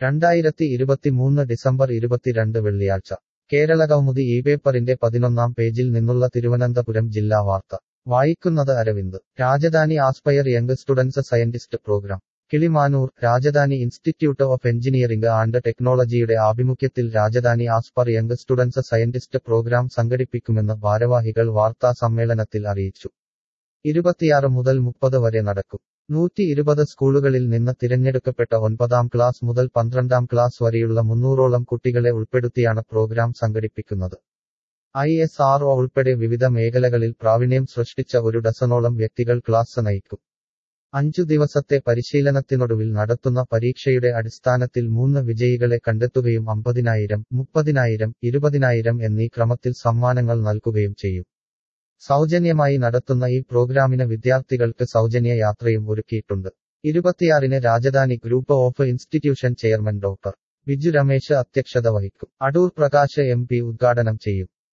രണ്ടായിരത്തി ഇരുപത്തിമൂന്ന് ഡിസംബർ ഇരുപത്തിരണ്ട് വെള്ളിയാഴ്ച കേരളകൗമുദി ഈ പേപ്പറിന്റെ പതിനൊന്നാം പേജിൽ നിന്നുള്ള തിരുവനന്തപുരം ജില്ലാ വാർത്ത വായിക്കുന്നത് Aravind Rajadhani aspire young students scientist programme Kilimanoor Rajadhani institute of engineering and ടെക്നോളജിയുടെ ആഭിമുഖ്യത്തിൽ Rajadhani aspire young students scientist programme സംഘടിപ്പിക്കുമെന്ന് ഭാരവാഹികൾ വാർത്താ സമ്മേളനത്തിൽ അറിയിച്ചു ഇരുപത്തിയാറ് മുതൽ മുപ്പത് വരെ നടക്കും നൂറ്റി ഇരുപത് സ്കൂളുകളിൽ നിന്ന് തിരഞ്ഞെടുക്കപ്പെട്ട ഒൻപതാം ക്ലാസ് മുതൽ പന്ത്രണ്ടാം ക്ലാസ് വരെയുള്ള മുന്നൂറോളം കുട്ടികളെ ഉൾപ്പെടുത്തിയാണ് പ്രോഗ്രാം സംഘടിപ്പിക്കുന്നത് ഐ എസ് ആർ ഒ ഉൾപ്പെടെ വിവിധ മേഖലകളിൽ പ്രാവീണ്യം സൃഷ്ടിച്ച ഒരു ഡസനോളം വ്യക്തികൾ ക്ലാസ് നയിക്കും അഞ്ചു ദിവസത്തെ പരിശീലനത്തിനൊടുവിൽ നടത്തുന്ന പരീക്ഷയുടെ അടിസ്ഥാനത്തിൽ മൂന്ന് വിജയികളെ കണ്ടെത്തുകയും അമ്പതിനായിരം മുപ്പതിനായിരം ഇരുപതിനായിരം എന്നീ ക്രമത്തിൽ സമ്മാനങ്ങൾ നൽകുകയും ചെയ്യും സൗജന്യമായി നടത്തുന്ന ഈ പ്രോഗ്രാമിന് വിദ്യാർത്ഥികൾക്ക് സൗജന്യ യാത്രയും ഒരുക്കിയിട്ടുണ്ട് ഇരുപത്തിയാറിന് Rajadhani group of institution chairman doctor Biju Ramesh അധ്യക്ഷത വഹിക്കും അടൂർ പ്രകാശ് എം പി ഉദ്ഘാടനം ചെയ്യും